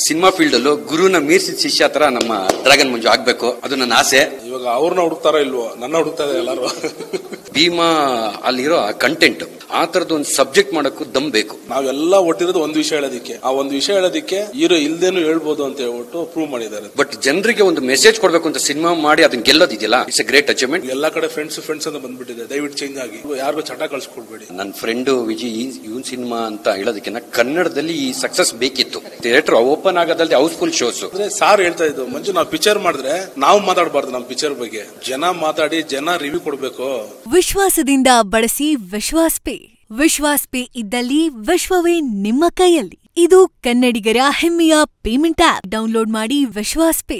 cinema field ಅಲ್ಲೂ ಗುರುನ ಮೀರ್ಸಿದ ಶಿಷ್ಯ ತರ ನಮ್ಮ ಡ್ರ್ಯಾಗನ್ ಮಂಜು ಆಗ್ಬೇಕು ಅದು ನನ್ನ ಆಸೆ ಇವಾಗ ಅವ್ರನ್ನ ಹುಡುಕ್ತಾರೋ ಇಲ್ವೋ ನನ್ನ ಹುಡುಕ್ತಾ ಇದೆ ಎಲ್ಲರೂ ಭೀಮಾ ಅಲ್ಲಿರೋ ಕಂಟೆಂಟ್ ಆ ತರದ ಒಂದು ಸಬ್ಜೆಕ್ಟ್ ಮಾಡಕ್ಕೂ ದಮ್ ಬೇಕು ನಾವೆಲ್ಲ ಒಟ್ಟಿರೋದು ಒಂದು ವಿಷಯ ಹೇಳೋದಿಕ್ಕೆ ಆ ಒಂದು ವಿಷಯ ಹೇಳೋದಿಕ್ಕೆ ಹೀರೋ ಇಲ್ದೇನು ಹೇಳ್ಬೋದು ಅಂತ ಹೇಳ್ಬಿಟ್ಟು ಪ್ರೂವ್ ಮಾಡಿದ್ದಾರೆ ಬಟ್ ಜನರಿಗೆ ಒಂದು ಮೆಸೇಜ್ ಕೊಡ್ಬೇಕು ಅಂತ ಸಿನಿಮಾ ಮಾಡಿ ಅದನ್ನ ಗೆಲ್ಲೋದಿದೆಯಲ್ಲ ಇಟ್ಸ್ ಎ ಗ್ರೇಟ್ ಅಚೀವ್ಮೆಂಟ್ ಎಲ್ಲಾ ಕಡೆ ಫ್ರೆಂಡ್ಸ್ ಫ್ರೆಂಡ್ಸ್ ಅಂತ ಬಂದ್ಬಿಟ್ಟಿದೆ ದಯವಿಟ್ಟು ಚೇಂಜ್ ಆಗಿ ಯಾರಿಗೂ ಚಟ ಕಳ್ಸ್ಕೊಡ್ಬೇಡಿ ನನ್ನ ಫ್ರೆಂಡ್ ವಿಜಯ್ ಇವನ್ ಸಿನಿಮಾ ಅಂತ ಹೇಳೋದಕ್ಕಿಂತ ಕನ್ನಡದಲ್ಲಿ ಈ ಸಕ್ಸಸ್ ಬೇಕಿತ್ತು ಥಿಯೇಟರ್ ಓಪನ್ ಆಗೋದಲ್ಲದೆ ಹೌಸ್ಫುಲ್ ಶೋಸ್ ಅಂದ್ರೆ ಸಾರ್ ಹೇಳ್ತಾ ಇದ್ದು ಮಂಜು ನಾವು ಪಿಕ್ಚರ್ ಮಾಡಿದ್ರೆ ನಾವು ಮಾತಾಡಬಾರ್ದು ನಮ್ಮ ಪಿಕ್ಚರ್ ಬಗ್ಗೆ ಜನ ಮಾತಾಡಿ ಜನ ರಿವ್ಯೂ ಕೊಡ್ಬೇಕು ವಿಶ್ವಾಸದಿಂದ ಬಳಸಿ ವಿಶ್ವಾಸ್ ಪೇ ವಿಶ್ವಾಸ್ ಪೇ ಇದ್ದಲ್ಲಿ ವಿಶ್ವವೇ ನಿಮ್ಮ ಕೈಯಲ್ಲಿ ಇದು ಕನ್ನಡಿಗರ ಹೆಮ್ಮೆಯ ಪೇಮೆಂಟ್ ಆಪ್ ಡೌನ್ಲೋಡ್ ಮಾಡಿ Vishwas pay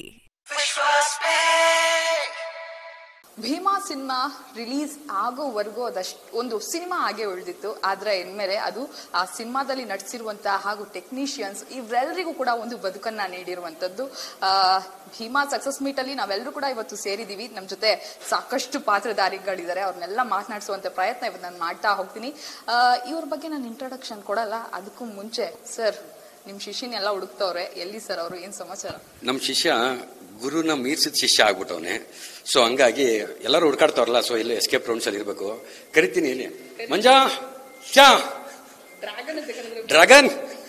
Bheema cinema release ಆಗೋವರೆಗೂ ಅದಷ್ಟು ಒಂದು ಸಿನಿಮಾ ಆಗೇ ಉಳಿದಿತ್ತು ಆದ್ರೆ ಇನ್ಮೇಲೆ ಅದು ಆ ಸಿನಿಮಾದಲ್ಲಿ ನಟಿಸಿರುವಂತಹ ಹಾಗೂ ಟೆಕ್ನಿಷಿಯನ್ಸ್ ಇವರೆಲ್ಲರಿಗೂ ಕೂಡ ಒಂದು ಬದುಕನ್ನ ನೀಡಿರುವಂತದ್ದು ಆ, ಭೀಮಾ ಸಕ್ಸಸ್ ಮೀಟ್ ಅಲ್ಲಿ ನಾವೆಲ್ಲರೂ ಕೂಡ ಇವತ್ತು ಸೇರಿದೀವಿ ನಮ್ಮ ಜೊತೆ ಸಾಕಷ್ಟು ಪಾತ್ರಧಾರಿಗಳಿದ್ದಾರೆ ಅವ್ರನ್ನೆಲ್ಲ ಮಾತನಾಡಿಸುವಂತ ಪ್ರಯತ್ನ ಇವತ್ತು ನಾನು ಮಾಡ್ತಾ ಹೋಗ್ತೀನಿ ಆ, ಇವ್ರ ಬಗ್ಗೆ ನಾನು ಇಂಟ್ರೊಡಕ್ಷನ್ ಕೊಡಲ್ಲ ಅದಕ್ಕೂ ಮುಂಚೆ ಸರ್ ನಿಮ್ ಶಿಷ್ಯನೆಲ್ಲ ಹುಡುಕ್ತವ್ರೆ ಎಲ್ಲಿ ಸರ್ ಅವರು ಏನ್ ಸಮಾಚಾರ ನಮ್ಮ ಶಿಷ್ಯ ಗುರುನ ಮೀರ್ಸಿದ ಶಿಷ್ಯ ಆಗ್ಬಿಟ್ಟವನೆ ಸೊ ಹಂಗಾಗಿ ಎಲ್ಲರೂ ಹುಡ್ಕಾಡ್ತಾರಲ್ಲ ಸೊ ಇಲ್ಲಿ ಎಸ್ಕೇಪ್ ರೌಂಡ್ಸ್ ಅಲ್ಲಿ ಇರ್ಬೇಕು ಕರಿತೀನಿ ಇಲ್ಲಿ ಮಂಜಾ ಶಾ ಡ್ರ್ಯಾಗನ್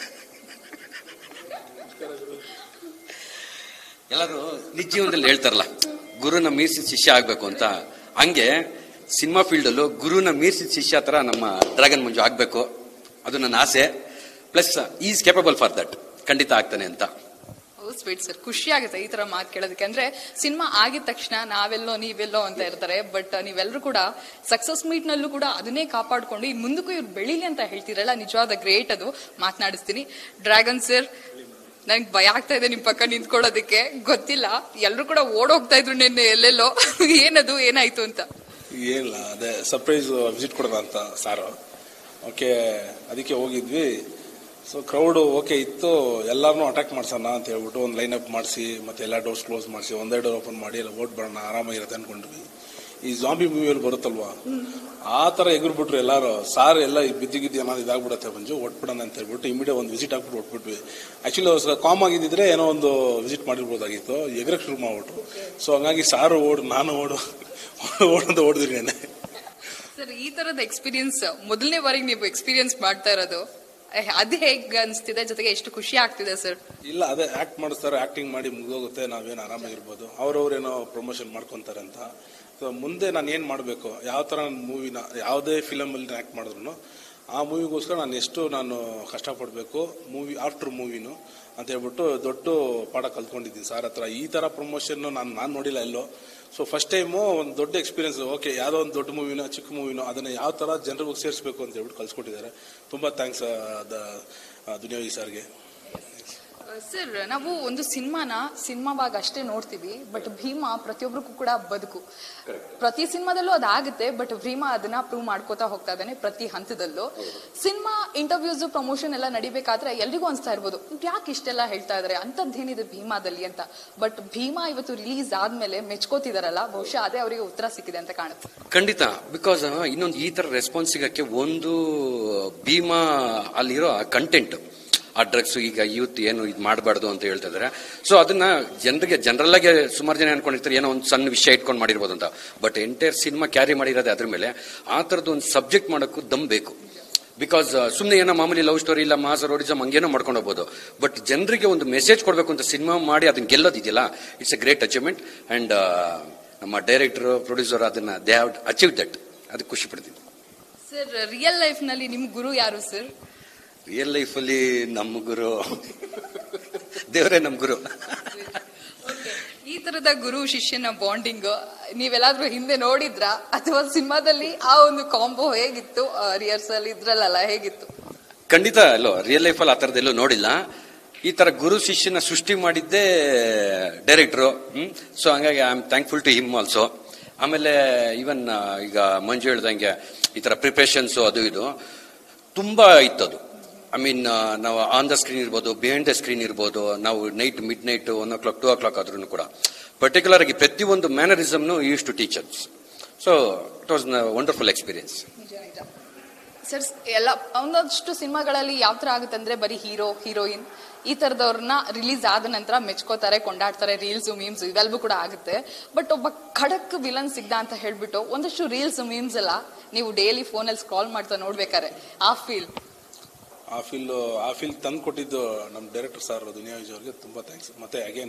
ಎಲ್ಲರೂ ನಿಜ ಜೀವನದಲ್ಲಿ ಹೇಳ್ತಾರಲ್ಲ ಗುರುನ ಮೀರ್ಸಿದ ಶಿಷ್ಯ ಆಗ್ಬೇಕು ಅಂತ ಹಂಗೆ ಸಿನಿಮಾ ಫೀಲ್ಡ್ ಅಲ್ಲೂ ಗುರುನ ಮೀರ್ಸಿದ ಶಿಷ್ಯ ತರ ನಮ್ಮ ಡ್ರ್ಯಾಗನ್ ಮಂಜು ಆಗ್ಬೇಕು ಅದು ನನ್ನ ಆಸೆ plus is capable for that ಖಂಡಿತ ಆಗ್ತಾನೆ ಅಂತ ಸ್ವೀಟ್ ಸರ್ ಖುಷಿ ಆಗುತ್ತೆ ಈ ತರ ಮಾತು ಕೇಳೋದಕ್ಕೆ ಅಂದ್ರೆ ಸಿನಿಮಾ ಆಗಿದ ತಕ್ಷಣ ನಾವೆಲ್ಲೋ ನೀವೆಲ್ಲೋ ಅಂತ ಇರ್ತಾರೆ ಬಟ್ ನೀವೆಲ್ಲರೂ ಕೂಡ ಸಕ್ಸಸ್ ಮೀಟ್ ನಲ್ಲೂ ಕೂಡ ಅದನ್ನೇ ಕಾಪಾಡ್ಕೊಂಡು ಈ ಮುಂದಕ್ಕೂ ಇವ್ರು ಬೆಳೀಲಿ ಅಂತ ಹೇಳ್ತೀರಲ್ಲ ನಿಜವಾದ ಗ್ರೇಟ್ ಅದು ಮಾತನಾಡಿಸ್ತೀನಿ ಡ್ರ್ಯಾಗನ್ ಸರ್ ನಂಗೆ ಭಯ ಆಗ್ತಾ ಇದೆ ನಿಮ್ ಪಕ್ಕ ನಿಂತ್ಕೊಳ್ಳೋದಕ್ಕೆ ಗೊತ್ತಿಲ್ಲ ಎಲ್ಲರೂ ಕೂಡ ಓಡೋಗ್ತಾ ಇದ್ರು ನಿನ್ನೆ ಎಲ್ಲೆಲ್ಲೋ ಏನದು ಏನಾಯ್ತು ಅಂತ ಏನಿಲ್ಲ ಅದೇ ಸರ್ಪ್ರೈಸ್ ವಿಸಿಟ್ ಕೊಡೋಣ ಅಂತ ಸಾರು ಓಕೆ ಅದಕ್ಕೆ ಹೋಗಿದ್ವಿ ಸೊ ಕ್ರೌಡ್ ಓಕೆ ಇತ್ತು ಎಲ್ಲಾರನ್ನೂ ಅಟ್ಯಾಕ್ ಮಾಡ್ಸೋಣ ಅಂತ ಹೇಳ್ಬಿಟ್ಟು ಒಂದು ಲೈನ್ ಅಪ್ ಮಾಡಿಸಿ ಮತ್ತೆ ಎಲ್ಲ ಡೋರ್ಸ್ ಕ್ಲೋಸ್ ಮಾಡಿಸಿ ಒಂದೇ ಡೋರ್ ಓಪನ್ ಮಾಡಿ ಎಲ್ಲ ಓಟ್ ಬರೋಣ ಆರಾಮಾಗಿರುತ್ತೆ ಅನ್ಕೊಂಡ್ವಿ ಈ ಜಾಂಬಿ ಮೂವಿಯಲ್ಲಿ ಬರುತ್ತಲ್ವಾ ಆ ತರ ಎಗರ್ಬಿಟ್ರು ಎಲ್ಲಾರು ಸಾರ್ ಎಲ್ಲ ಬಿದ್ದಿಗಿದ್ದು ಏನಾದ್ರು ಇದಾಗ್ಬಿಡತ್ತೆ ಮಂಜು ಒಟ್ಬಿಡೋಣ ಅಂತ ಹೇಳ್ಬಿಟ್ಟು ಇಮಿಡಿಯೇಟ್ ಒಂದು ವಿಸಿಟ್ ಹಾಕ್ಬಿಟ್ಟು ಒಟ್ಬಿಟ್ವಿ ಆಕ್ಚುಲಿ ಕಾಮ್ ಆಗಿದ್ದಿದ್ರೆ ಏನೋ ಒಂದು ವಿಸಿಟ್ ಮಾಡಿರ್ಬೋದಾಗಿತ್ತು ಎಗ್ರಕ್ ಶುರು ಮಾಡ್ಬಿಟ್ರು ಸೊ ಹಂಗಾಗಿ ಸಾರು ಓಡು ನಾನು ಓಡು ಓಡಂತ ಓಡಿದ್ರಿ ನೆನೆ ಸರ್ ಈ ತರದ ಎಕ್ಸ್ಪೀರಿಯನ್ಸ್ ಮೊದಲನೇ ಬಾರಿಗೆ ನೀವು ಎಕ್ಸ್ಪೀರಿಯನ್ಸ್ ಮಾಡ್ತಾ ಇರೋದು ಅಹ್, ಅದು ಹೇಗ್ ಅನ್ಸ್ತಿದೆ ಜೊತೆಗೆ ಎಷ್ಟು ಖುಷಿ ಆಗ್ತಿದೆ ಸರ್ ಇಲ್ಲ ಅದೇ ಆಕ್ಟ್ ಮಾಡಿಸ್ತಾರೆ ಆಕ್ಟಿಂಗ್ ಮಾಡಿ ಮುಗಿದೋಗುತ್ತೆ ನಾವೇನು ಆರಾಮಾಗಿರ್ಬೋದು ಅವ್ರವ್ರೇನೋ ಪ್ರಮೋಷನ್ ಮಾಡ್ಕೊಂತಾರೆ ಅಂತ ಸೊ ಮುಂದೆ ನಾನು ಏನು ಮಾಡಬೇಕು ಯಾವ ಥರ ಮೂವಿನ ಯಾವುದೇ ಫಿಲಮಲ್ಲಿ ಆಕ್ಟ್ ಮಾಡಿದ್ರು ಆ ಮೂವಿಗೋಸ್ಕರ ನಾನು ಎಷ್ಟು ನಾನು ಕಷ್ಟಪಡಬೇಕು ಮೂವಿ ಆಫ್ಟರ್ ಮೂವಿನು ಅಂತ ಹೇಳ್ಬಿಟ್ಟು ದೊಡ್ಡ ಪಾಠ ಕಲ್ತ್ಕೊಂಡಿದ್ದೀನಿ ಸರ್ ಹತ್ರ ಈ ಥರ ಪ್ರಮೋಷನ್ ನಾನು ನಾನು ನೋಡಿಲ್ಲ ಎಲ್ಲೋ ಸೊ ಫಸ್ಟ್ ಟೈಮು ಒಂದು ದೊಡ್ಡ ಎಕ್ಸ್ಪೀರಿಯನ್ಸ್ ಓಕೆ ಯಾವುದೋ ಒಂದು ದೊಡ್ಡ ಮೂವಿನೋ ಚಿಕ್ಕ ಮೂವಿನೋ ಅದನ್ನು ಯಾವ ಥರ ಜನರಿಗೆ ಸೇರಿಸ್ಬೇಕು ಅಂತ ಹೇಳ್ಬಿಟ್ಟು ಕಲ್ಸ್ಕೊಟ್ಟಿದ್ದಾರೆ ತುಂಬ ಥ್ಯಾಂಕ್ಸ್ ದುನಿಯಾವಿ ಸರ್ಗೆ ಸರ್ ನಾವು ಒಂದು ಸಿನಿಮಾನ ಸಿನಿಮಾವಾಗ ಅಷ್ಟೇ ನೋಡ್ತೀವಿ ಬಟ್ ಭೀಮಾ ಪ್ರತಿಯೊಬ್ಬರಿಗೂ ಕೂಡ ಬದುಕು ಪ್ರತಿ ಸಿನಿಮಾದಲ್ಲೂ ಅದಾಗುತ್ತೆ ಬಟ್ ಭೀಮಾ ಅದನ್ನ ಪ್ರೂವ್ ಮಾಡ್ಕೋತಾ ಹೋಗ್ತಾ ಇದ್ದಾನೆ ಪ್ರತಿ ಹಂತದಲ್ಲೂ ಸಿನಿಮಾ ಇಂಟರ್ವ್ಯೂಸ್ ಪ್ರಮೋಷನ್ ಎಲ್ಲ ನಡಿಬೇಕಾದ್ರೆ ಎಲ್ರಿಗೂ ಅನ್ಸ್ತಾ ಇರ್ಬೋದು ಯಾಕೆ ಇಷ್ಟೆಲ್ಲ ಹೇಳ್ತಾ ಇದಾರೆ ಅಂತದ್ದೇನಿದೆ ಭೀಮಾದಲ್ಲಿ ಅಂತ ಬಟ್ ಭೀಮಾ ಇವತ್ತು ರಿಲೀಸ್ ಆದ್ಮೇಲೆ ಮೆಚ್ಕೋತಿದಾರಲ್ಲ ಬಹುಶಃ ಅದೇ ಅವರಿಗೆ ಉತ್ತರ ಸಿಕ್ಕಿದೆ ಅಂತ ಕಾಣುತ್ತೆ ಖಂಡಿತ ಬಿಕಾಸ್ ಇನ್ನೊಂದು ಈ ತರ ರೆಸ್ಪಾನ್ಸ್ ಸಿಗಕ್ಕೆ ಒಂದು ಭೀಮಾ ಅಲ್ಲಿರೋ ಕಂಟೆಂಟ್ ಆ ಡ್ರಗ್ಸ್ ಈಗ ಯೂತ್ ಏನು ಇದು ಮಾಡಬಾರ್ದು ಅಂತ ಹೇಳ್ತಾ ಇದಾರೆ ಸೊ ಅದನ್ನ ಜನರಿಗೆ ಜನರಲ್ ಆಗಿ ಸುಮಾರು ಜನ ಅನ್ಕೊಂಡಿರ್ತಾರೆ ಏನೋ ಒಂದು ಸಣ್ಣ ವಿಷಯ ಇಟ್ಕೊಂಡು ಮಾಡಿರ್ಬೋದು ಅಂತ ಬಟ್ ಎಂಟೈರ್ ಸಿನಿಮಾ ಕ್ಯಾರಿ ಮಾಡಿರೋದೇ ಅದ್ರ ಮೇಲೆ ಆ ತರದ್ದು ಒಂದು ಸಬ್ಜೆಕ್ಟ್ ಮಾಡೋಕ್ಕೂ ದಮ್ ಬೇಕು ಬಿಕಾಸ್ ಸುಮ್ಮನೆ ಏನೋ ಮಾಮೂಲಿ ಲವ್ ಸ್ಟೋರಿ ಇಲ್ಲ ಮಾಸ್ ರೋಡಿಸಮ್ ಹಂಗೇನೋ ಮಾಡ್ಕೊಂಡು ಹೋಗ್ಬೋದು ಬಟ್ ಜನರಿಗೆ ಒಂದು ಮೆಸೇಜ್ ಕೊಡಬೇಕು ಅಂತ ಸಿನಿಮಾ ಮಾಡಿ ಅದನ್ನ ಗೆಲ್ಲೋದಿದೆಯಲ್ಲ it's a great achievement and ನಮ್ಮ ಡೈರೆಕ್ಟರ್ ಪ್ರೊಡ್ಯೂಸರ್ ಅದನ್ನ ದೇ ಹ್ಯಾವ್ ಅಚೀವ್ ದಟ್ ಅದಕ್ಕೆ ಖುಷಿ ಪಡ್ತೀನಿ ಸರ್ ರಿಯಲ್ ಲೈಫ್ ನಲ್ಲಿ ನಿಮ್ ಗುರು ಯಾರು ಸರ್ ರಿಯಲ್ ಲೈಫಲ್ಲಿ ನಮ್ಮ ಗುರು ದೇವರೇ ನಮ್ಮ ಗುರು ಈ ತರದ ಗುರು ಶಿಷ್ಯನ ಬಾಂಡಿಂಗ್ ನೀವೆಲ್ಲಾದ್ರೂ ಹಿಂದೆ ನೋಡಿದ್ರಾ ಅಥವಾ ಸಿನಿಮಾದಲ್ಲಿ ಆ ಒಂದು ಕಾಂಬೋ ಹೇಗಿತ್ತು ರಿಹರ್ಸಲ್ ಇದ್ರಲ್ಲ ಹೇಗಿತ್ತು ಖಂಡಿತ ಅಲ್ಲೋ ರಿಯಲ್ ಲೈಫಲ್ಲಿ ಆ ಥರದ್ದೆಲ್ಲೂ ನೋಡಿಲ್ಲ ಈ ತರ ಗುರು ಶಿಷ್ಯನ ಸೃಷ್ಟಿ ಮಾಡಿದ್ದೇ ಡೈರೆಕ್ಟ್ರು ಹ್ಮ್ ಸೊ ಹಂಗಾಗಿ I am thankful to him also ಆಮೇಲೆ ಇವನ್ ಈಗ ಮಂಜು ಹೇಳ್ದಂಗೆ ಈ ತರ ಪ್ರಿಪ್ರೇಷನ್ಸ್ ಅದು ಇದು ತುಂಬಾ ಇತ್ತದು ಐ ಮೀನ್ ನಾವು ಆನ್ ದ ಸ್ಕ್ರೀನ್ ಇರ್ಬೋದು ಬಿಹೈಂಡ್ ದ ಸ್ಕ್ರೀನ್ ಇರ್ಬೋದು ನಾವು night midnight one o'clock two o'clock ಆದ್ರೂ ಕೂಡ ಪರ್ಟಿಕ್ಯುಲರ್ ಆಗಿ ಪ್ರತಿಯೊಂದು ಮ್ಯಾನರಿಸಮ್ನು use to teachers so it was wonderful experience ನಿಜ ನಿಜ ಸರ್ ಎಲ್ಲ ಒಂದಷ್ಟು ಸಿನಿಮಾಗಳಲ್ಲಿ ಯಾವ ತರ ಆಗುತ್ತೆ ಅಂದ್ರೆ ಬರೀ ಹೀರೋ ಹೀರೋಯಿನ್ ಈ ತರದವ್ರನ್ನ ರಿಲೀಸ್ ಆದ ನಂತರ ಮೆಚ್ಕೋತಾರೆ ಕೊಂಡಾಡ್ತಾರೆ ರೀಲ್ಸ್ ಮೀಮ್ಸ್ ಇವೆಲ್ಲವೂ ಕೂಡ ಆಗುತ್ತೆ ಬಟ್ ಒಬ್ಬ ಖಡಕ್ ವಿಲನ್ ಸಿಗ್ದ ಅಂತ ಹೇಳ್ಬಿಟ್ಟು ಒಂದಷ್ಟು ರೀಲ್ಸ್ ಮೀಮ್ಸ್ ಎಲ್ಲ ನೀವು ಡೈಲಿ ಫೋನಲ್ಲಿ ಸ್ಕ್ರಾಲ್ ಮಾಡ್ತಾ ನೋಡ್ಬೇಕಾರೆ ಆ ಫೀಲ್ ಆ ಫೀಲ್ ಆ ಫೀಲ್ ತಂದು ಕೊಟ್ಟಿದ್ದು ನಮ್ಮ ಡೈರೆಕ್ಟರ್ ಸರ್ ದುನಿಯಾ ವಿಜಯ್ ಅವ್ರಿಗೆ ತುಂಬಾ ಥ್ಯಾಂಕ್ಸ್ ಮತ್ತೆ ಅಗೇನ್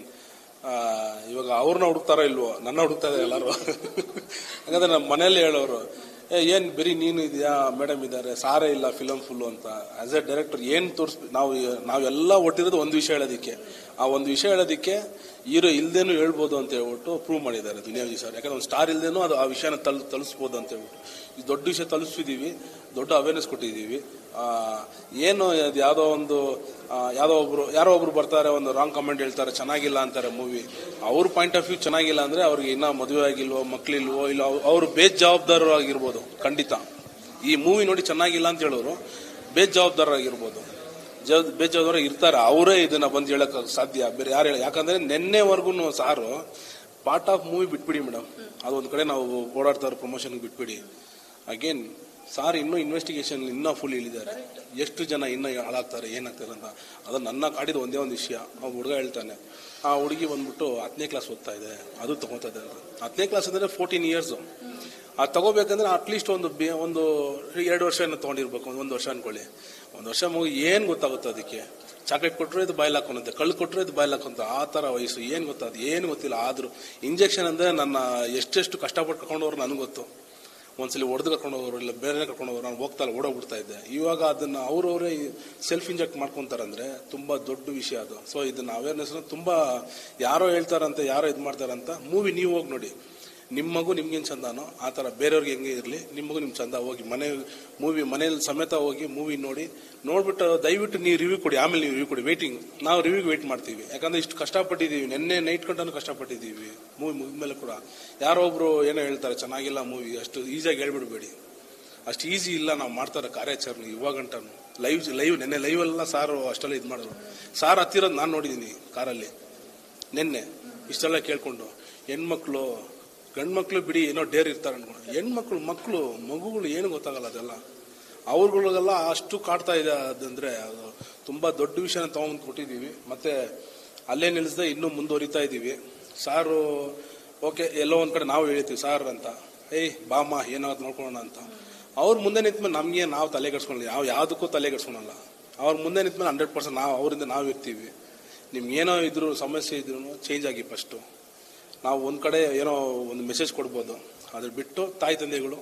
ಇವಾಗ ಅವ್ರನ್ನ ಹುಡುಕ್ತಾರೋ ಇಲ್ವೋ ನನ್ನ ಹುಡುಕ್ತಾ ಇದ್ದಾರೆ ಎಲ್ಲರೂ ಹಾಗಾದ್ರೆ ನಮ್ಮ ಮನೆಯಲ್ಲಿ ಹೇಳೋರು ಏ ಏನ್ ಬರೀ ನೀನು ಇದೆಯಾ ಮೇಡಮ್ ಇದ್ದಾರೆ ಸಾರೇ ಇಲ್ಲ ಫಿಲಮ್ ಫುಲ್ ಅಂತ ಆಸ್ ಎ ಡೈರೆಕ್ಟರ್ ಏನ್ ತೋರಿಸ್ ನಾವು ನಾವೆಲ್ಲ ಒಟ್ಟಿರೋದು ಒಂದು ವಿಷಯ ಹೇಳೋದಿಕ್ಕೆ ಆ ಒಂದು ವಿಷಯ ಹೇಳೋದಿಕ್ಕೆ ಹೀರೋ ಇಲ್ದೇನು ಹೇಳ್ಬೋದು ಅಂತ ಹೇಳ್ಬಿಟ್ಟು ಪ್ರೂವ್ ಮಾಡಿದ್ದಾರೆ ದುನಿಯಾ ವಿಜಯ್ ಸರ್ ಯಾಕಂದ್ರೆ ಒಂದು ಸ್ಟಾರ್ ಇಲ್ದೇನು ಅದು ಆ ವಿಷಯನ ತಲ್ ತಲುಸ್ಬೋದು ಅಂತ ಹೇಳ್ಬಿಟ್ಟು ಈ ದೊಡ್ಡ ವಿಷಯ ತಲುಪಿಸಿದೀವಿ ದೊಡ್ಡ ಅವೇರ್ನೆಸ್ ಕೊಟ್ಟಿದ್ದೀವಿ ಆ, ಏನು ಅದು ಯಾವುದೋ ಒಂದು ಆ, ಯಾವುದೋ ಒಬ್ರು ಯಾರೋ ಒಬ್ರು ಬರ್ತಾರೆ ಒಂದು ರಾಂಗ್ ಕಮೆಂಟ್ ಹೇಳ್ತಾರೆ ಚೆನ್ನಾಗಿಲ್ಲ ಅಂತಾರೆ ಮೂವಿ ಅವ್ರ ಪಾಯಿಂಟ್ ಆಫ್ ವ್ಯೂ ಚೆನ್ನಾಗಿಲ್ಲ ಅಂದ್ರೆ ಅವ್ರಿಗೆ ಇನ್ನ ಮದುವೆ ಆಗಿಲ್ವೋ ಮಕ್ಳಿಲ್ವೋ ಇಲ್ಲ ಅವರು ಬೇಜವಾಬ್ದಾರರು ಆಗಿರ್ಬೋದು ಖಂಡಿತ ಈ ಮೂವಿ ನೋಡಿ ಚೆನ್ನಾಗಿಲ್ಲ ಅಂತ ಹೇಳೋರು ಬೇಜವಾಬ್ದಾರರಾಗಿರ್ಬೋದು ಜವಾಬ್ ಬೇಜವಾಬ್ದಾರ ಇರ್ತಾರೆ ಅವರೇ ಇದನ್ನ ಬಂದು ಹೇಳಕ್ ಸಾಧ್ಯ ಬೇರೆ ಯಾರು ಹೇಳ ಯಾಕಂದ್ರೆ ನಿನ್ನೆವರೆಗೂ ಸಾರು ಪಾರ್ಟ್ ಆಫ್ ಮೂವಿ ಬಿಟ್ಬಿಡಿ ಮೇಡಮ್ ಅದೊಂದ್ ಕಡೆ ನಾವು ಓಡಾಡ್ತಾರೆ ಪ್ರಮೋಷನ್ ಬಿಟ್ಬಿಡಿ ಅಗೇನ್ ಸಾರ್ ಇನ್ನೂ ಇನ್ವೆಸ್ಟಿಗೇಷನ್ ಇನ್ನೂ ಫುಲ್ ಇಳಿದ್ದಾರೆ ಎಷ್ಟು ಜನ ಇನ್ನೂ ಹಾಳಾಗ್ತಾರೆ ಏನಾಗ್ತಾರೆ ಅಂತ ಅದು ನನ್ನ ಕಾಡಿದ ಒಂದೇ ಒಂದು ವಿಷಯ ಆ ಹುಡುಗ ಹೇಳ್ತಾನೆ ಆ ಹುಡುಗಿ ಬಂದ್ಬಿಟ್ಟು ಹತ್ತನೇ ಕ್ಲಾಸ್ ಓದ್ತಾ ಇದೆ ಅದು ತಗೋತಾ ಇದೆ ಅಂತ ಹತ್ತನೇ ಕ್ಲಾಸ್ ಅಂದ್ರೆ ಫೋರ್ಟೀನ್ ಇಯರ್ಸ್ ಅದು ತಗೋಬೇಕಂದ್ರೆ ಅಟ್ಲೀಸ್ಟ್ ಒಂದು ಬೆ- ಒಂದು ಎರಡು ವರ್ಷ ಏನೋ ತಗೊಂಡಿರ್ಬೇಕು ಒಂದು ವರ್ಷ ಅನ್ಕೊಳ್ಳಿ ಒಂದು ವರ್ಷ ಮಗು ಏನ್ ಗೊತ್ತಾಗುತ್ತೆ ಅದಕ್ಕೆ ಚಾಕ್ಲೇಟ್ ಕೊಟ್ಟರೆ ಇದು ಬಾಯ್ಲ್ ಹಾಕೊಂಡಂತೆ ಕಳ್ಳು ಕೊಟ್ಟರೆ ಇದು ಬಾಯ್ಲ್ ಹಾಕೊಂತ ಆ ತರ ವಯಸ್ಸು ಏನ್ ಗೊತ್ತಾದ ಏನು ಗೊತ್ತಿಲ್ಲ ಆದ್ರೂ ಇಂಜೆಕ್ಷನ್ ಅಂದ್ರೆ ನನ್ನ ಎಷ್ಟೆಷ್ಟು ಕಷ್ಟಪಟ್ಟು ಕರ್ಕೊಂಡವ್ರು ನನಗೆ ಗೊತ್ತು ಒಂದ್ಸಲಿ ಹೊಡೆದು ಕರ್ಕೊಂಡು ಹೋಗೋರು ಇಲ್ಲ ಬೇರೆ ಕರ್ಕೊಂಡು ಹೋಗೋರು ನಾನು ಹೋಗ್ತಾ ಓಡೋಗ್ಬಿಡ್ತಾ ಇದ್ದೆ ಇವಾಗ ಅದನ್ನ ಅವ್ರವರೇ ಸೆಲ್ಫ್ ಇಂಜೆಕ್ಟ್ ಮಾಡ್ಕೊಂತಾರಂದ್ರೆ ತುಂಬಾ ದೊಡ್ಡ ವಿಷಯ ಅದು ಸೊ ಇದನ್ನ ಅವೇರ್ನೆಸ್ ತುಂಬಾ ಯಾರೋ ಹೇಳ್ತಾರಂತೆ ಯಾರೋ ಇದು ಮಾಡ್ತಾರಂತ ಮೂವಿ ನೀವು ಹೋಗಿ ನೋಡಿ ನಿಮ್ಮ ಮಗು ನಿಮ್ಗೇನ್ ಚಂದಾನೋ ಆ ತರ ಬೇರೆಯವ್ರಿಗೆ ಹೆಂಗೆ ಇರಲಿ ನಿಮ್ಮ ಮಗು ನಿಮ್ ಚಂದ ಹೋಗಿ ಮನೆ ಮೂವಿ ಮನೇಲಿ ಸಮೇತ ಹೋಗಿ ಮೂವಿ ನೋಡಿ ನೋಡ್ಬಿಟ್ಟು ದಯವಿಟ್ಟು ನೀವು ರಿವ್ಯೂ ಕೊಡಿ ಆಮೇಲೆ ನೀವು ರಿವ್ಯೂ ಕೊಡಿ ವೇಟಿಂಗ್ ನಾವು ರಿವ್ಯೂಗೆ ವೇಟ್ ಮಾಡ್ತೀವಿ ಯಾಕಂದ್ರೆ ಇಷ್ಟು ಕಷ್ಟಪಟ್ಟಿದ್ದೀವಿ ನಿನ್ನೆ ನೈಟ್ ಕಂಟನು ಕಷ್ಟಪಟ್ಟಿದ್ದೀವಿ ಮೂವಿ ಮುಗಿದ್ಮೇಲೆ ಕೂಡ ಯಾರೋ ಒಬ್ರು ಏನೋ ಹೇಳ್ತಾರೆ ಚೆನ್ನಾಗಿಲ್ಲ ಮೂವಿ ಅಷ್ಟು ಈಸಿಯಾಗಿ ಹೇಳ್ಬಿಡ್ಬೇಡಿ ಅಷ್ಟು ಈಸಿ ಇಲ್ಲ ನಾವು ಮಾಡ್ತಾರೆ ಕಾರ್ಯಾಚರಣೆ ಇವಾಗಂಟನು ಲೈವ್ ಲೈವ್ ನೆನ್ನೆ ಲೈವ್ ಎಲ್ಲ ಸಾರು ಅಷ್ಟೆಲ್ಲ ಇದು ಮಾಡೋರು ಸಾರ್ ಹತ್ತಿರೋದು ನಾನು ನೋಡಿದ್ದೀನಿ ಕಾರಲ್ಲಿ ನಿನ್ನೆ ಇಷ್ಟೆಲ್ಲ ಕೇಳ್ಕೊಂಡು ಹೆಣ್ಮಕ್ಳು ಗಂಡ್ಮಕ್ಳು ಬಿಡಿ ಏನೋ ಡೇರ್ ಇರ್ತಾರೆ ಅನ್ಕೊಂಡು ಹೆಣ್ಮಕ್ಳು ಮಕ್ಕಳು ಮಗುಗಳು ಏನು ಗೊತ್ತಾಗಲ್ಲ ಅದೆಲ್ಲ ಅವ್ರಗಳಿಗೆಲ್ಲ ಅಷ್ಟು ಕಾಡ್ತಾ ಇದೆ ಅದಂದ್ರೆ ಅದು ತುಂಬಾ ದೊಡ್ಡ ವಿಷಯನ ತಗೊಂಡ್ ಕೊಟ್ಟಿದೀವಿ ಮತ್ತೆ ಅಲ್ಲೇ ನಿಲ್ಲಿಸದೆ ಇನ್ನೂ ಮುಂದುವರಿತಾ ಇದೀವಿ ಸಾರು ಓಕೆ ಎಲ್ಲೋ ಒಂದ್ ಕಡೆ ನಾವು ಹೇಳ್ತೀವಿ ಸಾರ್ ಅಂತ ಏಯ್ ಬಾಮ್ಮ ಏನಾದ್ರು ನೋಡ್ಕೊಳ್ಳೋಣ ಅಂತ ಅವ್ರ ಮುಂದೆ ನಿಂತ್ಮೇಲೆ ನಮ್ಗೆ ನಾವು ತಲೆ ಕೆಡ್ಸ್ಕೊಳ್ಳಿ ಯಾವ ಯಾವ್ದಕ್ಕೂ ತಲೆ ಕೆಡ್ಸ್ಕೊಳಲ್ಲ ಅವ್ರ ಮುಂದೆ ನಿಂತ್ಮೇಲೆ ಹಂಡ್ರೆಡ್ ಪರ್ಸೆಂಟ್ ನಾವು ಅವರಿಂದ ನಾವು ಇರ್ತೀವಿ ನಿಮ್ಗೆ ಏನೋ ಇದ್ರು ಸಮಸ್ಯೆ ಇದ್ರು ಚೇಂಜ್ ಆಗಿ ಫಸ್ಟು ನಾವು ಒಂದ್ ಕಡೆ ಏನೋ ಒಂದು ಮೆಸೇಜ್ ಕೊಡ್ಬೋದು ಅದ್ರ ಬಿಟ್ಟು ತಾಯಿ ತಂದೆಗಳು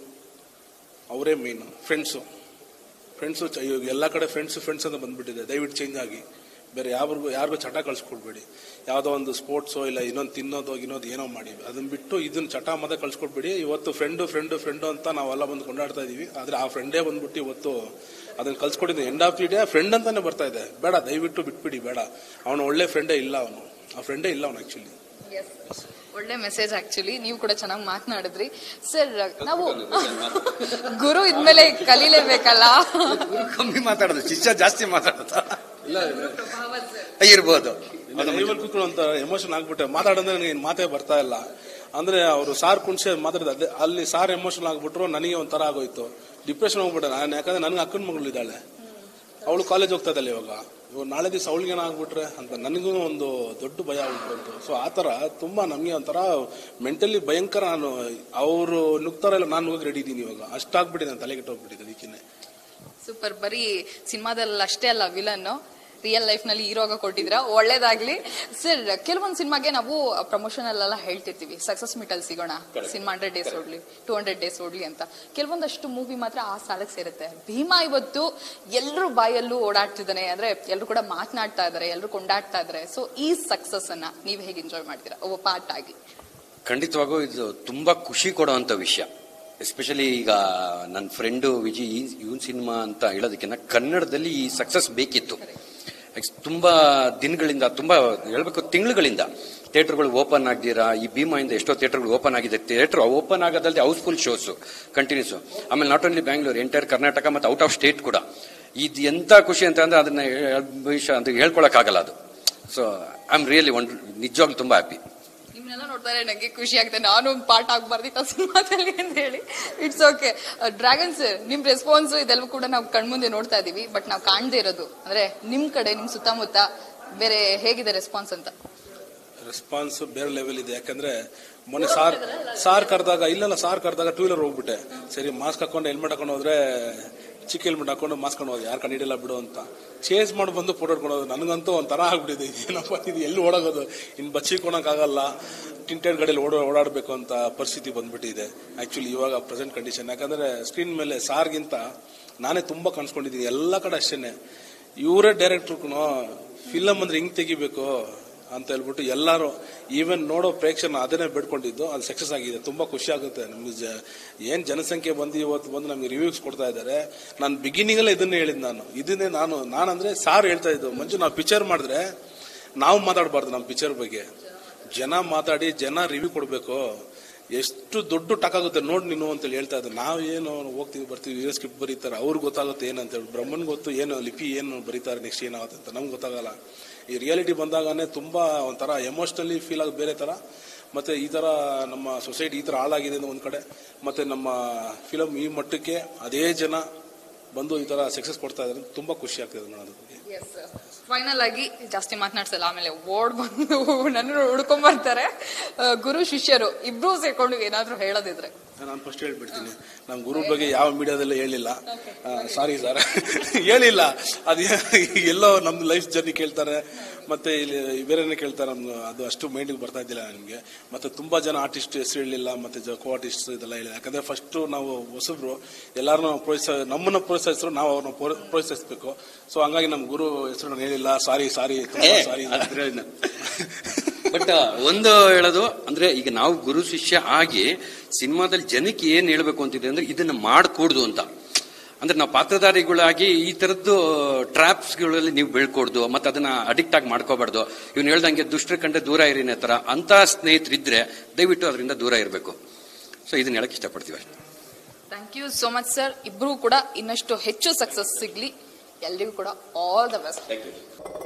ಅವರೇ ಮೇನ್ ಫ್ರೆಂಡ್ಸು ಫ್ರೆಂಡ್ಸು ಇವಾಗ ಎಲ್ಲ ಕಡೆ ಫ್ರೆಂಡ್ಸ್ ಫ್ರೆಂಡ್ಸ್ ಅಂತ ಬಂದ್ಬಿಟ್ಟಿದೆ ದಯವಿಟ್ಟು ಚೇಂಜ್ ಆಗಿ ಬೇರೆ ಯಾರಿಗೂ ಯಾರಿಗೂ ಚಟ ಕಳ್ಸ್ಕೊಡ್ಬೇಡಿ ಯಾವುದೋ ಒಂದು ಸ್ಪೋರ್ಟ್ಸೋ ಇಲ್ಲ ಇನ್ನೊಂದು ತಿನ್ನೋದು ಇನ್ನೊಂದು ಏನೋ ಮಾಡಿ ಅದನ್ನ ಬಿಟ್ಟು ಇದನ್ನ ಚಟ ಮದ ಕಳ್ಸ್ಕೊಡ್ಬೇಡಿ ಇವತ್ತು ಫ್ರೆಂಡು ಫ್ರೆಂಡು ಫ್ರೆಂಡು ಅಂತ ನಾವೆಲ್ಲ ಬಂದು ಕೊಂಡಾಡ್ತಾ ಇದೀವಿ ಆದ್ರೆ ಆ ಫ್ರೆಂಡೇ ಬಂದ್ಬಿಟ್ಟು ಇವತ್ತು ಅದನ್ನ ಕಳ್ಸ್ಕೊಟ್ಟಿದ್ದು end of the day friend ಅಂತಾನೆ ಬರ್ತಾ ಇದೆ ಬೇಡ ದಯವಿಟ್ಟು ಬಿಟ್ಬಿಡಿ ಬೇಡ ಅವನು ಒಳ್ಳೆ ಫ್ರೆಂಡೇ ಇಲ್ಲ ಅವನು ಆ ಫ್ರೆಂಡೇ ಇಲ್ಲ ಅವನು ಆಕ್ಚುಲಿ ಒಳ್ಳೆ ಮೆಸೇಜ್ ಆಕ್ಚುಲಿ ನೀವು ಕೂಡ ಚೆನ್ನಾಗಿ ಮಾತನಾಡಿದ್ರಿ ಸರ್ ನಾವು ಗುರು ಇದ್ಮೇಲೆ ಕಲೀಲೇಬೇಕಲ್ಲ ಕಮ್ಮಿ ಮಾತಾಡೋದು ಶಿಷ್ಯ ಜಾಸ್ತಿ ಮಾತಾಡೋದು ಇರ್ಬೋದು ಲೈವಲ್ಲಿ ಕೂತ್ಕೊಳ್ಳೋ ಅಂತ ಎಮೋಷನ್ ಆಗ್ಬಿಟ್ಟೆ ಮಾತಾಡೋದ್ರೆ ನನಗೆ ಮಾತೇ ಬರ್ತಾ ಇಲ್ಲ ಅಂದ್ರೆ ಅವರು ಸಾರ್ ಕುಣ್ಸೆ ಮಾತಾಡಿದ ಅದೇ ಅಲ್ಲಿ ಸಾರ್ ಎಮೋಷನ್ ಆಗ್ಬಿಟ್ರು ನನಗೆ ಒಂಥರ ಆಗೋಯ್ತು ಡಿಪ್ರೆಷನ್ ಹೋಗ್ಬಿಟ್ಟೆ ನಾನು ಯಾಕಂದ್ರೆ ನನಗೆ ಅಕ್ಕನ ಮಗಳು ಇದ್ದಾಳೆ ಅವಳು ಕಾಲೇಜ್ ಹೋಗ್ತಾ ಇದ್ದಾಳೆ ಇವಾಗ ಇವಾಗ ನಾಳೆ ದಿವಸ ಅವಳಿಗೇನ ಆಗ್ಬಿಟ್ರೆ ಅಂತ ನನಗೂ ಒಂದು ದೊಡ್ಡ ಭಯ ಆಗ್ಬಿಟ್ಟು ಸೊ ಆ ತರ ತುಂಬಾ ನಮಗೆ ಒಂಥರ ಮೆಂಟಲಿ ಭಯಂಕರ ನಾನು ಅವರು ನುಗ್ತಾರಲ್ಲ ನಾನು ಹೋಗಿ ರೆಡಿ ಇದ್ದೀನಿ ಇವಾಗ ಅಷ್ಟಾಗ್ಬಿಟ್ಟಿದೆ ನಾನು ತಲೆಗೆಟ್ಟು ಹೋಗ್ಬಿಟ್ಟಿದೆ ಅದಕ್ಕೆ ಸೂಪರ್ ಬರೀ ಸಿನಿಮಾದಲ್ಲಿ ಅಷ್ಟೇ ಅಲ್ಲ ವಿಲನ್ ರಿಯಲ್ ಲೈಫ್ ನಲ್ಲಿ ಹೀರೋಗ ಕೊಟ್ಟಿದ್ರ ಒಳ್ಳೇದಾಗ್ಲಿ ಸರ್ ಕೆಲವೊಂದು ಸಿನಿಮಾಗೆ ನಾವು ಪ್ರಮೋಷನ್ ಅಲ್ಲೆಲ್ಲ ಹೇಳ್ತಿರ್ತೀವಿ ಸಕ್ಸಸ್ ಮೀಟ್ ಅಲ್ಲಿ ಸಿಗೋಣ ಸಿನಿಮಾ ಹಂಡ್ರೆಡ್ ಡೇಸ್ ಓಡ್ಲಿ ಟೂ ಹಂಡ್ರೆಡ್ ಡೇಸ್ ಓಡ್ಲಿ ಅಂತ ಕೆಲವೊಂದಷ್ಟು ಮೂವಿ ಮಾತ್ರ ಆ ಸಾಲಕ್ಕೆ ಸೇರುತ್ತೆ ಭೀಮಾ ಇವತ್ತು ಎಲ್ಲರೂ ಬಾಯಲ್ಲೂ ಓಡಾಡ್ತಿದ್ದಾನೆ ಅಂದ್ರೆ ಎಲ್ಲರೂ ಕೂಡ ಮಾತನಾಡ್ತಾ ಇದಾರೆ ಎಲ್ಲರೂ ಕೊಂಡಾಡ್ತಾ ಇದಾರೆ ಸೊ ಈ ಸಕ್ಸಸ್ ಅನ್ನ ನೀವ್ ಹೇಗೆ ಎಂಜಾಯ್ ಮಾಡ್ತೀರಾ ಒಬ್ಬ ಪಾರ್ಟ್ ಆಗಿ ಖಂಡಿತವಾಗೂ ಇದು ತುಂಬಾ ಖುಷಿ ಕೊಡುವಂತ ವಿಷಯ ಎಸ್ಪೆಷಲಿ ಈಗ ನನ್ನ ಫ್ರೆಂಡು ವಿಜಯ್ ಇವನ್ ಸಿನಿಮಾ ಅಂತ ಹೇಳೋದಕ್ಕಿಂತ ಕನ್ನಡದಲ್ಲಿ ಈ ಸಕ್ಸಸ್ ಬೇಕಿತ್ತು ತುಂಬಾ ದಿನಗಳಿಂದ ತುಂಬಾ ಹೇಳ್ಬೇಕು ತಿಂಗಳುಗಳಿಂದ ಥಿಯೇಟರ್ಗಳು ಓಪನ್ ಆಗ್ದಿರಾ ಈ ಭೀಮಾಯಿಂದ ಎಷ್ಟೋ ಥಿಯೇಟರ್ಗಳು ಓಪನ್ ಆಗಿದೆ ಥಿಯೇಟರ್ ಓಪನ್ ಆಗೋದಲ್ಲದೆ ಹೌಸ್ಫುಲ್ ಶೋಸ್ ಕಂಟಿನ್ಯೂಸ್ ಆಮೇಲೆ not only Bangalore entire Karnataka ಮತ್ತು ಔಟ್ ಆಫ್ ಸ್ಟೇಟ್ ಕೂಡ ಇದು ಎಂತ ಖುಷಿ ಅಂತ ಅಂದ್ರೆ ಅದನ್ನ ವಿಷಯ ಅಂತ ಹೇಳ್ಕೊಳಕ್ಕಾಗಲ್ಲ ಅದು so I am really one ನಿಜವಾಗ್ಲೂ ತುಂಬಾ ಹ್ಯಾಪಿ ನಿಮ್ನೆಲ್ಲ ನೋಡ್ತಾರೆ ನಂಗೆ ಖುಷಿ ಆಗುತ್ತೆ ನಾನು ಒಂದು ಪಾರ್ಟ್ ಆಗ್ಬಾರ್ದಿತ್ತು ಆ ಸಿನಿಮಾದಲ್ಲಿ ಅಂತ ಹೇಳಿ ಇಟ್ಸ್ ಓಕೆ ಡ್ರ್ಯಾಗನ್ಸ್ ನಿಮ್ ರೆಸ್ಪಾನ್ಸ್ ಇದೆಲ್ಲ ಕೂಡ ನಾವು ಕಣ್ಮುಂದೆ ನೋಡ್ತಾ ಇದೀವಿ ಬಟ್ ನಾವು ಕಾಣದೇ ಇರೋದು ಅಂದ್ರೆ ನಿಮ್ ಕಡೆ ನಿಮ್ ಸುತ್ತಮುತ್ತ ಬೇರೆ ಹೇಗಿದೆ ರೆಸ್ಪಾನ್ಸ್ ಅಂತ ರೆಸ್ಪಾನ್ಸ್ ಬೇರೆ ಲೆವೆಲ್ ಇದೆ ಯಾಕಂದ್ರೆ ಮೊನ್ನೆ ಸಾರ್ ಸಾರ್ ಕರೆದಾಗ ಇಲ್ಲಲ್ಲ ಸಾರ್ ಕರೆದಾಗ ಟೂ ವೀಲರ್ ಹೋಗ್ಬಿಟ್ಟೆ ಸರಿ ಮಾಸ್ಕ್ ಹಾಕೊಂಡು ಹೆಲ್ಮೆಟ್ ಹಾಕೊಂಡು ಹೋದ್ರೆ ಚಿಕ್ಕ ಹೆಲ್ಮೆಟ್ ಹಾಕೊಂಡು ಮಾಸ್ಕ್ ಹಾಕೊಂಡು ಹೋದ್ರೆ ಯಾರು ಕಂಡಿಡಿಲ್ಲ ಬಿಡು ಅಂತ ಚೇಸ್ ಮಾಡಿ ಬಂದು ಫೋಟೋ ಹೊಡ್ಕೊಂಡು ಹೋದ್ರೆ ನನಗಂತೂ ಒಂಥರ ಆಗ್ಬಿಟ್ಟಿದೆ ಏನಪ್ಪ ಇದು ಎಲ್ಲಿ ಓಡಾಗೋದು ಇನ್ನು ಬಚ್ಚಿಕೊಳಕ್ಕಾಗಲ್ಲ ಟಿಂಟೆಡ್ ಗಾಡಿಯಲ್ಲಿ ಓಡಾ ಓಡಾಡಬೇಕು ಅಂತ ಪರಿಸ್ಥಿತಿ ಬಂದ್ಬಿಟ್ಟಿದೆ ಆಕ್ಚುಲಿ ಇವಾಗ ಪ್ರೆಸೆಂಟ್ ಕಂಡೀಷನ್ ಯಾಕಂದ್ರೆ ಸ್ಕ್ರೀನ್ ಮೇಲೆ ಸಾರ್ಗಿಂತ ನಾನೇ ತುಂಬಾ ಕನ್ಸ್ಕೊಂಡಿದ್ದೀನಿ ಎಲ್ಲ ಕಡೆ ಅಷ್ಟೇನೆ ಇವರೇ ಡೈರೆಕ್ಟರ್ ಫಿಲಮ್ ಅಂದ್ರೆ ಹಿಂಗ್ ತೆಗಿಬೇಕು ಅಂತ ಹೇಳ್ಬಿಟ್ಟು ಎಲ್ಲರೂ ಈವನ್ ನೋಡೋ ಪ್ರೇಕ್ಷಕನ ಅದನ್ನೇ ಬೇಡ್ಕೊಂಡಿದ್ದು ಅದು ಸಕ್ಸಸ್ ಆಗಿದೆ ತುಂಬಾ ಖುಷಿ ಆಗುತ್ತೆ ನಮ್ಗೆ ಜ- ಏನ್ ಜನಸಂಖ್ಯೆ ಬಂದು ಇವತ್ತು ಬಂದು ನಮ್ಗೆ ರಿವ್ಯೂಸ್ ಕೊಡ್ತಾ ಇದ್ದಾರೆ ನಾನು ಬಿಗಿನಿಂಗ್ ಅಲ್ಲೇ ಇದನ್ನೇ ಹೇಳಿದ್ ನಾನು ಇದನ್ನೇ ನಾನು ನಾನಂದ್ರೆ ಸಾರ್ ಹೇಳ್ತಾ ಇದ್ದು ಮಂಜು ನಾವು ಪಿಕ್ಚರ್ ಮಾಡಿದ್ರೆ ನಾವು ಮಾತಾಡಬಾರ್ದು ನಮ್ಮ ಪಿಕ್ಚರ್ ಬಗ್ಗೆ ಜನ ಮಾತಾಡಿ ಜನ ರಿವ್ಯೂ ಕೊಡಬೇಕು ಎಷ್ಟು ದೊಡ್ಡ ಟಾಕ್ ಆಗುತ್ತೆ ನೋಡ್ ನೀನು ಅಂತೇಳಿ ಹೇಳ್ತಾ ಇದ್ದೆ ನಾವು ಏನು ಹೋಗ್ತೀವಿ ಬರ್ತೀವಿ ಹೀರೋ ಸ್ಕ್ರಿಪ್ಟ್ ಬರೀತಾರೆ ಅವ್ರಿಗೆ ಗೊತ್ತಾಗುತ್ತೆ ಏನಂತ ಹೇಳಿ ಬ್ರಹ್ಮನ್ ಗೊತ್ತು ಏನು ಲಿಪಿ ಏನು ಬರೀತಾರೆ ನೆಕ್ಸ್ಟ್ ಏನಾಗುತ್ತೆ ಅಂತ ನಮ್ಗೆ ಗೊತ್ತಾಗಲ್ಲ ಈ ರಿಯಾಲಿಟಿ ಬಂದಾಗನೇ ತುಂಬಾ ಒಂಥರ ಎಮೋಷನಲಿ ಫೀಲ್ ಆಗೋದು ಬೇರೆ ತರ ಮತ್ತೆ ಈ ತರ ನಮ್ಮ ಸೊಸೈಟಿ ಈ ತರ ಹಾಳಾಗಿದೆ ಅನ್ನೋ ಒಂದ್ ಕಡೆ ಮತ್ತೆ ನಮ್ಮ ಫಿಲಮ್ ಈ ಮಟ್ಟಕ್ಕೆ ಅದೇ ಜನ ಬಂದು ಈ ತರ ಸಕ್ಸಸ್ ಕೊಡ್ತಾ ಇದ್ದಾರೆ ತುಂಬಾ ಖುಷಿ ಆಗ್ತದೆ ಮೇಡಮ್ ಅದ್ರ ಬಗ್ಗೆ ಫೈನಲ್ ಆಗಿ ಜಾಸ್ತಿ ಮಾತನಾಡ್ಸಲ್ಲ ಆಮೇಲೆ ಓಡ್ ಬಂದು ನನ್ನ ಹುಡ್ಕೊಂಡ್ ಬರ್ತಾರೆ ಆ, ಗುರು ಶಿಷ್ಯರು ಇಬ್ರು ಸೇರ್ಕೊಂಡು ಏನಾದ್ರೂ ಹೇಳೋದಿದ್ರೆ ನಾನು ಫಸ್ಟ್ ಹೇಳ್ಬಿಡ್ತೀನಿ ನಮ್ಮ ಗುರು ಬಗ್ಗೆ ಯಾವ ಮೀಡಿಯಾದಲ್ಲೂ ಹೇಳಿಲ್ಲ ಸಾರಿ ಸರ್ ಹೇಳಿಲ್ಲ ಅದು ಎಲ್ಲೋ ನಮ್ದು ಲೈಫ್ ಜರ್ನಿ ಕೇಳ್ತಾರೆ ಮತ್ತೆ ಇಲ್ಲಿ ಬೇರೆನೇ ಕೇಳ್ತಾರೆ ನಮ್ದು ಅದು ಅಷ್ಟು ಮೈಂಡಿಗೆ ಬರ್ತಾ ಇದ್ದಿಲ್ಲ ನನಗೆ ಮತ್ತೆ ತುಂಬಾ ಜನ ಆರ್ಟಿಸ್ಟ್ ಹೆಸರು ಹೇಳಿಲ್ಲ ಮತ್ತೆ ಕೋ ಆರ್ಟಿಸ್ಟ್ ಇದೆಲ್ಲ ಹೇಳಿಲ್ಲ ಯಾಕಂದ್ರೆ ಫಸ್ಟ್ ನಾವು ಹೊಸಬ್ರು ಎಲ್ಲಾರನ್ನೂ ಪ್ರೋತ್ಸಾಹ ನಮ್ಮನ್ನ ಪ್ರೋತ್ಸಾಹಿಸಿದ್ರು ನಾವು ಅವ್ರನ್ನ ಪ್ರೋ- ಪ್ರೋತ್ಸಾಹಿಸ್ಬೇಕು ಸೊ ಹಂಗಾಗಿ ನಮ್ಮ ಗುರು ಹೆಸರು ನಾನು ಹೇಳಿಲ್ಲ ಸಾರಿ ಸಾರಿ ಸಾರಿ ಬಟ್ ಒಂದು ಹೇಳೋದು ಅಂದ್ರೆ ಈಗ ನಾವು ಗುರು ಶಿಷ್ಯ ಆಗಿ ಸಿನಿಮಾದಲ್ಲಿ ಜನಕ್ಕೆ ಏನ್ ಹೇಳ್ಬೇಕು ಅಂತಿದೆ ಅಂದ್ರೆ ಇದನ್ನ ಮಾಡಕೂಡ್ದು ಅಂತ ಅಂದ್ರೆ ನಾವು ಪಾತ್ರಧಾರಿಗಳಾಗಿ ಈ ತರದ್ದು ಟ್ರಾಪ್ಸ್ಗಳಲ್ಲಿ ನೀವು ಬೆಳ್ಕೊಡ್ದು ಮತ್ತೆ ಅದನ್ನ ಅಡಿಕ್ಟ್ ಆಗಿ ಮಾಡ್ಕೋಬಾರ್ದು ಇವ್ನು ಹೇಳ್ದಂಗೆ ದುಷ್ಟರ ಕಂಡೆ ದೂರ ಇರಿನ ತರ ಅಂತ ಸ್ನೇಹಿತರಿದ್ರೆ ದಯವಿಟ್ಟು ಅದರಿಂದ ದೂರ ಇರಬೇಕು ಸೊ ಇದನ್ನ ಹೇಳಕ್ ಇಷ್ಟಪಡ್ತೀವಿ ಅಷ್ಟೇ thank you so much sir ಇಬ್ರು ಕೂಡ ಇನ್ನಷ್ಟು ಹೆಚ್ಚು ಸಕ್ಸಸ್ ಸಿಗ್ಲಿ ಎಲ್ರಿಗೂ ಕೂಡ ಆಲ್ ದ ಬೆಸ್ಟ್